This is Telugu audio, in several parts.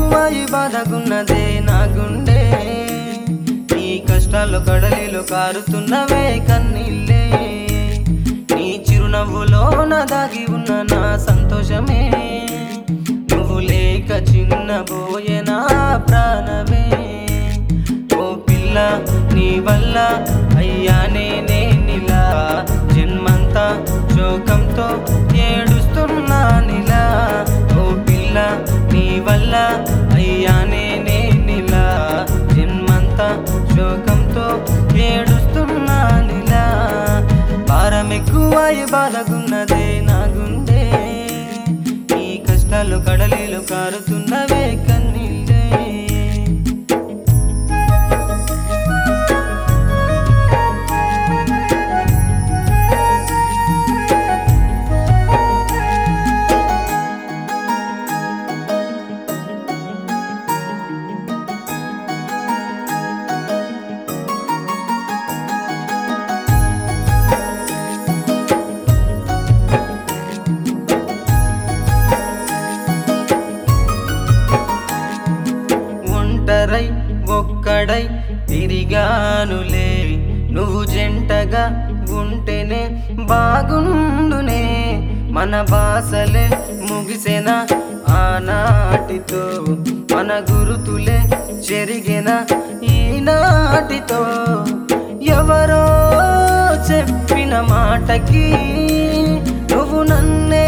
ఎక్కువై బాధగున్నదే నా గుండె నీ కష్టాలు కడలిలో కారుతున్నవే కన్నీళ్ళే నీ చిరునవ్వులోన దాగి ఉన్న నా సంతోషమే నువ్వు లేక చిన్న పోయేనా ప్రాణమే ఓ పిల్ల నీ వల్ల అయ్యానే నేనిలా జన్మంతా శోకంతో ఏడుస్తున్నానిలా ఓ పిల్ల నీ వల్ల అయ్యానే నేనిలా జన్మంతా శోకంతో ఏడుస్తున్నానిలా భారం ఎక్కువై బాధగున్నదే నా గుండె ఈ కష్టాలు కడలిలో కారుతున్నవే కన్నీళ్ళే ఒంటరై ఒక్కడై తిరిగానులే నువ్వు జంటగా ఉంటేనే బాగుండునే మన బాసలే ముగిసెన ఆనాటితో మన గురుతులే చెరిగెన ఈనాటితో ఎవరో చెప్పిన మాటకి నువ్వు నన్నే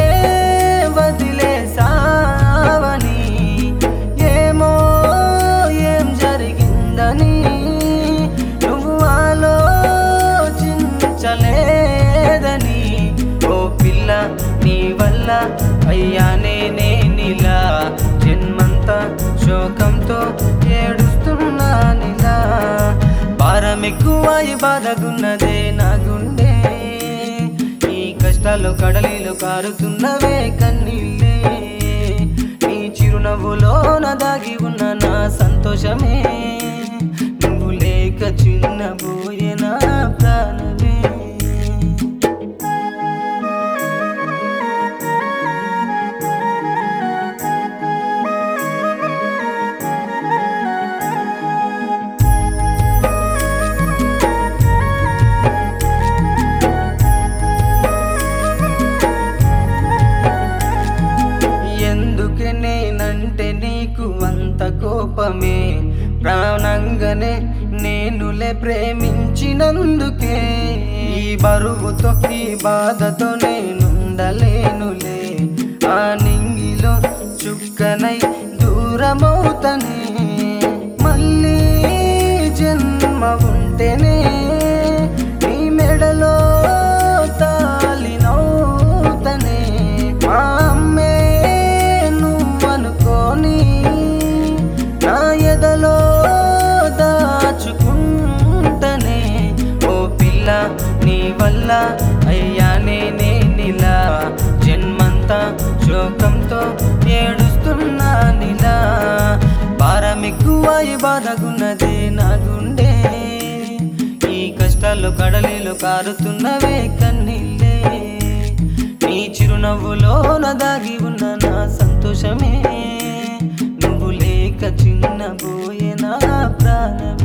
వదిలేసావని ఏమో ఏం జరిగిందని నువ్వు ఆలోచించలేదని ఓ పిల్ల నీ వల్ల అయ్యానే నేనిలా జన్మంతా శోకంతో ఏడుస్తున్నానిలా భారం ఎక్కువై బాధగున్నదే నా గుండె ఈ కష్టాలు కడలిలో కారుతున్నవే కన్నీళ్ళే నీ చిరునవ్వులోన దాగి ఉన్న నా సంతోషమే నువ్వు లేక చిన్న పోయేనా ప్రాణమే ఎందుకే నేనంటే నీకు అంత కోపమే ప్రాణంగానే నేనులే ప్రేమించినందుకే ఈ బరువుతో ఈ బాధతో నేనుండలేనులే ఆ నింగిలో చుక్కనై దూరమవుతనే మళ్ళీ జన్మ ఉంటేనే నీ మెడలో తాలినవుతనే మా అమ్మే నువ్వనుకోని నా ఎదలో దాచుకుంటనే ఓ పిల్ల నీ వల్ల అయ్యానే నేనిలా జన్మంతా శోకంతో ఏడుస్తున్నానిలా భారం ఎక్కువై బాధగున్నదే నా గుండె ఈ కష్టాలు కడలిలో కారుతున్నవే కన్నీళ్ళే నీ చిరునవ్వులోన దాగి ఉన్న నా సంతోషమే నువ్వు లేక చిన్న పోయేనా ప్రాణమే